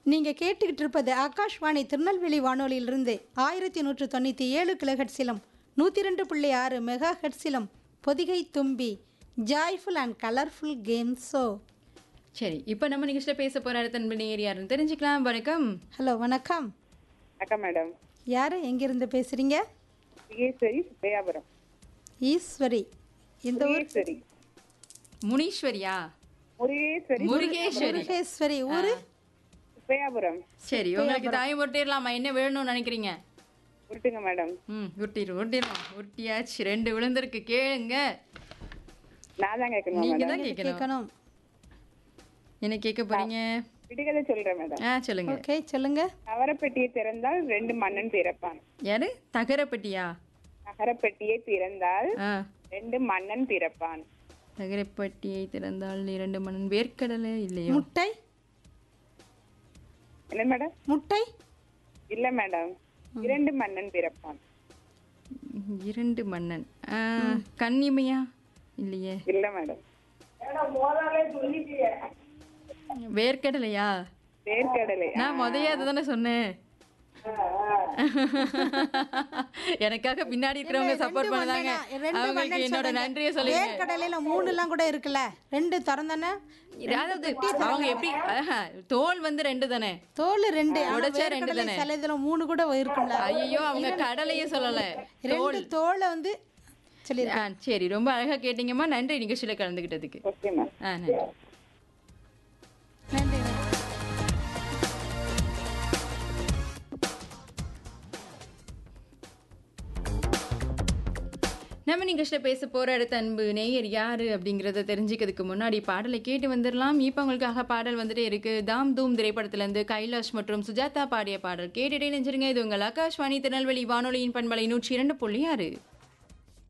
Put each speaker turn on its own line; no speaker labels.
நீங்க கேட்டுக்கிட்டு இருப்பது ஆகாஷ்வாணி திருநெல்வேலி வானொலியிலிருந்து ஆயிரத்தி நூற்று தொண்ணூற்றி ஏழு கிலோஹெட்ஸிலும் நூற்றி ரெண்டு புள்ளி ஆறு மெகா ஹெட்ஸிலும் பொதிகை தும்பி joyful and colourful game show
சரி இப்போ நம்ம நிகழ்ச்சியில் பேச போகிற அடுத்த நண்பர் யாருன்னு தெரிஞ்சுக்கலாம் வணக்கம்
ஹலோ வணக்கம்
வணக்கம் மேடம்
யார் எங்கிருந்து பேசுகிறீங்க
ஈஸ்வரி சுப்பையாபுரம்
ஈஸ்வரி இந்த ஊர்
ஈஸ்வரி
முனீஸ்வரியா
முருகேஸ்வரி
முருகேஸ்வரி
முருகேஸ்வரி ஊர்
சுப்பையாபுரம்
சரி உங்களுக்கு தாயம் உருட்டிடலாமா என்ன வேணும்னு நினைக்கிறீங்க
விட்டுங்க மேடம்
ம் உருட்டிடு உருட்டிடலாம் உருட்டியாச்சு ரெண்டு விழுந்திருக்கு கேளுங்க
நான் தான் கேட்கணும்
நீங்க
மேடம்
தான் கேட்கணும்
கேட்கணும்
என்ன கேட்க போறீங்க
விடுகதை சொல்றேன் மேடம்
ஆ சொல்லுங்க
ஓகே சொல்லுங்க
நகரப்பெட்டியை திறந்தால் ரெண்டு மன்னன் பிறப்பான்
யாரு தகரப்பட்டியா
நகரப்பெட்டியை திறந்தால்
ஆ
ரெண்டு மன்னன் பிறப்பான்
தகரப்பட்டியை திறந்தால் இரண்டு மண் வேர்க்கடலை இல்லையோ
முட்டை
என்ன மேடம்
முட்டை
இல்ல மேடம் இரண்டு மன்னன் பிறப்பான்
இரண்டு மன்னன் ஆ, கன்னிமையா இல்லையே
இல்ல மேடம்
வேர்க்கடலையா
வேர்க்கடலை
நான் முதைய அதுதானே சொன்னேன் எனக்காக பின்னாடி இருக்கிறவங்க சப்போர்ட் பண்ணாங்க
ரெண்டு
அவங்களுக்கு
மன்னன்
என்னோட
சொல்றீங்க.
நன்றியை சொல்லுங்க
வேர்க்கடலையில மூணுலாம் கூட இருக்குல்ல ரெண்டு திறந்தானே
அதாவது அவங்க எப்படி ஆஹா, தோல் வந்து ரெண்டு தானே
தோல் ரெண்டு ஆனா
உடைச்சா ரெண்டு
வேர்க்கடலை
தானே?
சில இதுல மூணு கூட இருக்கும்ல
ஐயோ அவங்க கடலையே சொல்லல
ரெண்டு தோலை வந்து சொல்லி
ஆ சரி ரொம்ப அழகா கேட்டீங்கம்மா நன்றி நிகழ்ச்சியில கலந்துக்கிட்டதுக்கு
ஓகே மேம்
ஆ நன்றி
நன்றி
நம்ம நிகழ்ச்சியில் பேச போற அடுத்த அன்பு நேயர் யாரு அப்படிங்கறத தெரிஞ்சுக்கிறதுக்கு முன்னாடி பாடலை கேட்டு வந்துடலாம் இப்போ உங்களுக்காக பாடல் வந்துட்டே இருக்கு தாம் தூம் திரைப்படத்துல இருந்து கைலாஷ் மற்றும் சுஜாதா பாடிய பாடல் கேட்டுட்டே நெஞ்சிருங்க இது உங்கள் ஆகாஷ்வாணி திருநெல்வேலி வானொலியின் பண்பலை நூற்றி இரண்டு புள்ளி ஆறு